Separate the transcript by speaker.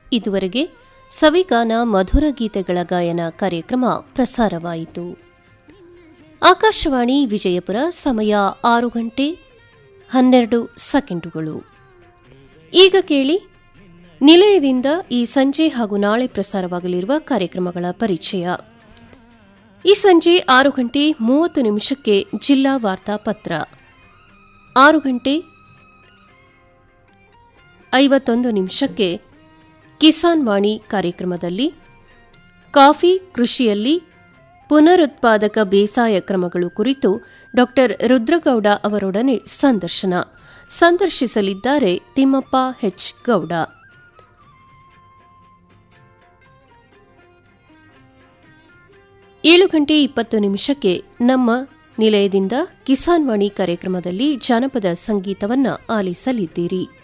Speaker 1: ಇದುವರೆಗೆ ಸವಿಗಾನ ಮಧುರ ಗೀತೆಗಳ ಗಾಯನ ಕಾರ್ಯಕ್ರಮ ಪ್ರಸಾರವಾಯಿತು ಆಕಾಶವಾಣಿ ವಿಜಯಪುರ ಸಮಯ ಆರು ಗಂಟೆ ಹನ್ನೆರಡು ಸೆಕೆಂಡುಗಳು ಈಗ ಕೇಳಿ ನಿಲಯದಿಂದ ಈ ಸಂಜೆ ಹಾಗೂ ನಾಳೆ ಪ್ರಸಾರವಾಗಲಿರುವ ಕಾರ್ಯಕ್ರಮಗಳ ಪರಿಚಯ ಈ ಸಂಜೆ ಆರು ಗಂಟೆ ಮೂವತ್ತು ನಿಮಿಷಕ್ಕೆ ಜಿಲ್ಲಾ ವಾರ್ತಾ ಪತ್ರ ಆರು ಗಂಟೆ ಐವತ್ತೊಂದು ನಿಮಿಷಕ್ಕೆ ಕಿಸಾನ್ ವಾಣಿ ಕಾರ್ಯಕ್ರಮದಲ್ಲಿ ಕಾಫಿ ಕೃಷಿಯಲ್ಲಿ ಪುನರುತ್ಪಾದಕ ಬೇಸಾಯ ಕ್ರಮಗಳು ಕುರಿತು ಡಾ ರುದ್ರಗೌಡ ಅವರೊಡನೆ ಸಂದರ್ಶನ ಸಂದರ್ಶಿಸಲಿದ್ದಾರೆ ತಿಮ್ಮಪ್ಪ ಹೆಚ್ ಗೌಡ ಏಳು ಗಂಟೆ ಇಪ್ಪತ್ತು ನಿಮಿಷಕ್ಕೆ ನಮ್ಮ ನಿಲಯದಿಂದ ಕಿಸಾನ್ ವಾಣಿ ಕಾರ್ಯಕ್ರಮದಲ್ಲಿ ಜಾನಪದ ಸಂಗೀತವನ್ನ ಆಲಿಸಲಿದ್ದೀರಿ